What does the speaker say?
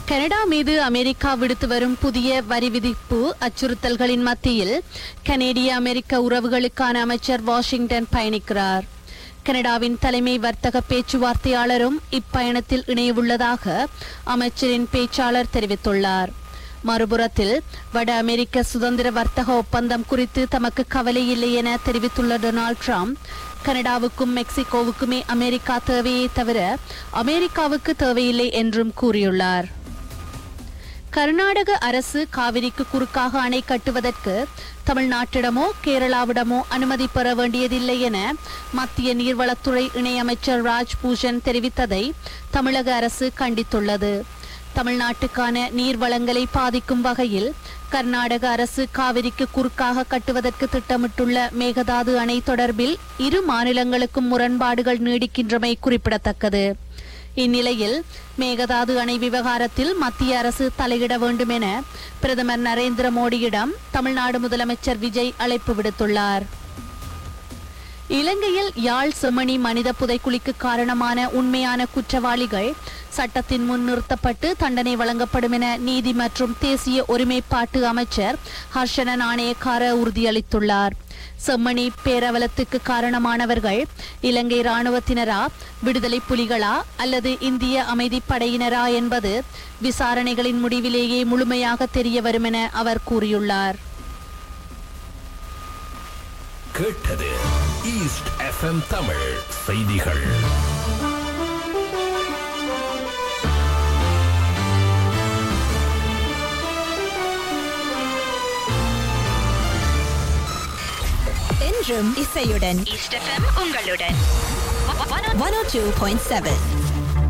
Canada மீது America விடுத்து வரும் புதிய வரி விதிப்பு அச்சுறுத்தல்களின் மத்தியில் கனேடிய அமெரிக்க உறவுகளுக்கான அமைச்சர் வாஷிங்டன் பயணிக்கிறார் கனடாவின் தலைமை வர்த்தக பேச்சுவார்த்தையாளரும் இப்பயணத்தில் இணையவுள்ளதாக அமைச்சரின் பேச்சாளர் தெரிவித்துள்ளார் மறுபுறத்தில் வட அமெரிக்க சுதந்திர வர்த்தக ஒப்பந்தம் குறித்து தமக்கு கவலை இல்லை என தெரிவித்துள்ள டொனால்ட் ட்ரம்ப் கனடாவுக்கும் மெக்சிகோவுக்குமே அமெரிக்கா தேவையே தவிர அமெரிக்காவுக்கு தேவையில்லை என்றும் கூறியுள்ளார் கர்நாடக அரசு காவிரிக்கு குறுக்காக அணை கட்டுவதற்கு தமிழ்நாட்டிடமோ கேரளாவிடமோ அனுமதி பெற வேண்டியதில்லை என மத்திய நீர்வளத்துறை இணையமைச்சர் ராஜ் பூஷன் தெரிவித்ததை தமிழக அரசு கண்டித்துள்ளது தமிழ்நாட்டுக்கான நீர் வளங்களை பாதிக்கும் வகையில் கர்நாடக அரசு காவிரிக்கு குறுக்காக கட்டுவதற்கு திட்டமிட்டுள்ள மேகதாது அணை தொடர்பில் இரு மாநிலங்களுக்கும் முரண்பாடுகள் நீடிக்கின்றமை குறிப்பிடத்தக்கது இந்நிலையில் மேகதாது அணை விவகாரத்தில் மத்திய அரசு தலையிட வேண்டும் என பிரதமர் நரேந்திர மோடியிடம் தமிழ்நாடு முதலமைச்சர் விஜய் அழைப்பு விடுத்துள்ளார் இலங்கையில் யாழ் செம்மணி மனித புதைக்குழிக்கு காரணமான உண்மையான குற்றவாளிகள் சட்டத்தின் முன் நிறுத்தப்பட்டு தண்டனை வழங்கப்படும் என நீதி மற்றும் தேசிய ஒருமைப்பாட்டு அமைச்சர் ஹர்ஷன நாணயக்கார உறுதியளித்துள்ளார் செம்மணி பேரவலத்துக்கு காரணமானவர்கள் இலங்கை ராணுவத்தினரா விடுதலை புலிகளா அல்லது இந்திய அமைதிப்படையினரா என்பது விசாரணைகளின் முடிவிலேயே முழுமையாக தெரிய வரும் என அவர் கூறியுள்ளார் கேட்டது ஈஸ்ட் எஃப்எம் தமிழ் செய்திகள் என்றும் இசையுடன் ஈஸ்ட் எஃப்எம் உங்களுடன் one O two point seven